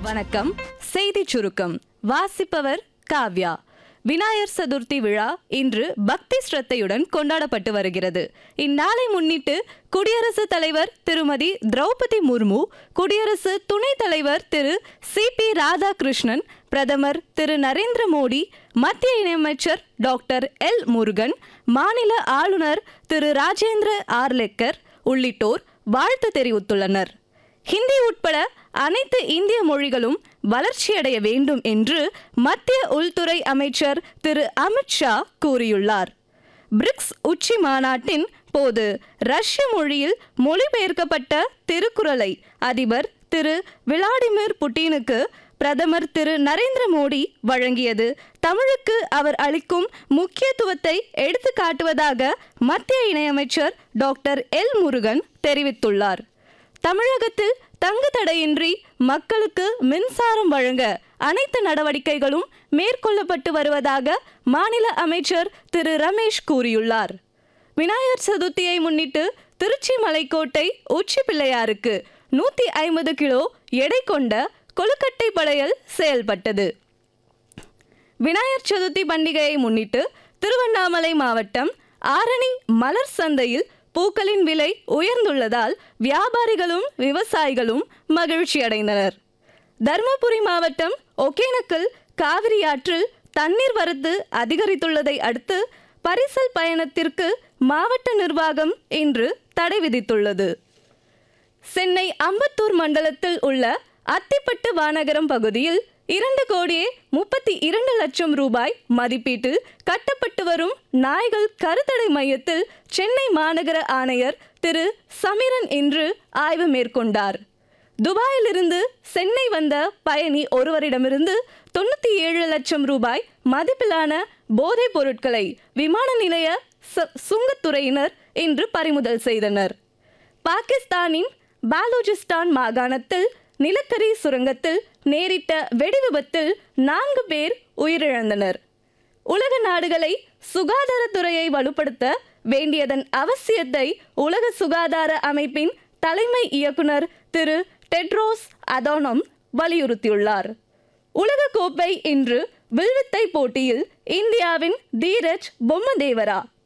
வணக்கம் செய்திச் சுருக்கம் வாசிப்பவர் காவ்யா விநாயகர் சதுர்த்தி விழா இன்று பக்தி ஸ்ரத்தையுடன் கொண்டாடப்பட்டு வருகிறது இந்நாளை முன்னிட்டு குடியரசுத் தலைவர் திருமதி திரௌபதி முர்மு குடியரசு துணைத் தலைவர் திரு சி பி ராதாகிருஷ்ணன் பிரதமர் திரு நரேந்திர மோடி மத்திய இணையமைச்சர் டாக்டர் எல் முருகன் மாநில ஆளுநர் திரு ராஜேந்திர ஆர்லெக்கர் உள்ளிட்டோர் வாழ்த்து தெரிவித்துள்ளனர் ஹிந்தி உட்பட அனைத்து இந்திய மொழிகளும் வளர்ச்சியடைய வேண்டும் என்று மத்திய உள்துறை அமைச்சர் திரு அமித்ஷா கூறியுள்ளார் பிரிக்ஸ் உச்சி மாநாட்டின் போது ரஷ்ய மொழியில் மொழிபெயர்க்கப்பட்ட திருக்குறளை அதிபர் திரு விளாடிமிர் புட்டினுக்கு பிரதமர் திரு நரேந்திர மோடி வழங்கியது தமிழுக்கு அவர் அளிக்கும் முக்கியத்துவத்தை எடுத்து காட்டுவதாக மத்திய இணையமைச்சர் டாக்டர் எல் முருகன் தெரிவித்துள்ளார் தமிழகத்தில் தங்கு தடையின்றி மக்களுக்கு மின்சாரம் வழங்க அனைத்து நடவடிக்கைகளும் மேற்கொள்ளப்பட்டு வருவதாக மாநில அமைச்சர் திரு ரமேஷ் கூறியுள்ளார் விநாயகர் சதுர்த்தியை முன்னிட்டு திருச்சி மலைக்கோட்டை உச்சி பிள்ளையாருக்கு நூற்றி ஐம்பது கிலோ எடை கொண்ட கொழுக்கட்டை படையல் செயல்பட்டது விநாயகர் சதுர்த்தி பண்டிகையை முன்னிட்டு திருவண்ணாமலை மாவட்டம் ஆரணி மலர் சந்தையில் பூக்களின் விலை உயர்ந்துள்ளதால் வியாபாரிகளும் விவசாயிகளும் மகிழ்ச்சி அடைந்தனர் தருமபுரி மாவட்டம் ஒகேனக்கல் காவிரி ஆற்றில் தண்ணீர் வரத்து அதிகரித்துள்ளதை அடுத்து பரிசல் பயணத்திற்கு மாவட்ட நிர்வாகம் இன்று தடை விதித்துள்ளது சென்னை அம்பத்தூர் மண்டலத்தில் உள்ள அத்திப்பட்டு வானகரம் பகுதியில் இரண்டு கோடியே முப்பத்தி இரண்டு லட்சம் ரூபாய் மதிப்பீட்டில் கட்டப்பட்டு வரும் நாய்கள் கருத்தடை மையத்தில் சென்னை மாநகர ஆணையர் திரு சமிரன் இன்று ஆய்வு மேற்கொண்டார் துபாயிலிருந்து சென்னை வந்த பயணி ஒருவரிடமிருந்து தொண்ணூற்றி ஏழு லட்சம் ரூபாய் மதிப்பிலான போதைப் பொருட்களை விமான நிலைய ச- சுங்கத்துறையினர் இன்று பறிமுதல் செய்தனர் பாகிஸ்தானின் பாலூஜிஸ்தான் மாகாணத்தில் நிலக்கரி சுரங்கத்தில் நேரிட்ட வெடிவிபத்தில் நான்கு பேர் உயிரிழந்தனர் உலக நாடுகளை சுகாதாரத்துறையை வலுப்படுத்த வேண்டியதன் அவசியத்தை உலக சுகாதார அமைப்பின் தலைமை இயக்குனர் திரு டெட்ரோஸ் அதோனம் வலியுறுத்தியுள்ளார் உலக கோப்பை இன்று வில்வித்தை போட்டியில் இந்தியாவின் தீரஜ் பொம்மதேவரா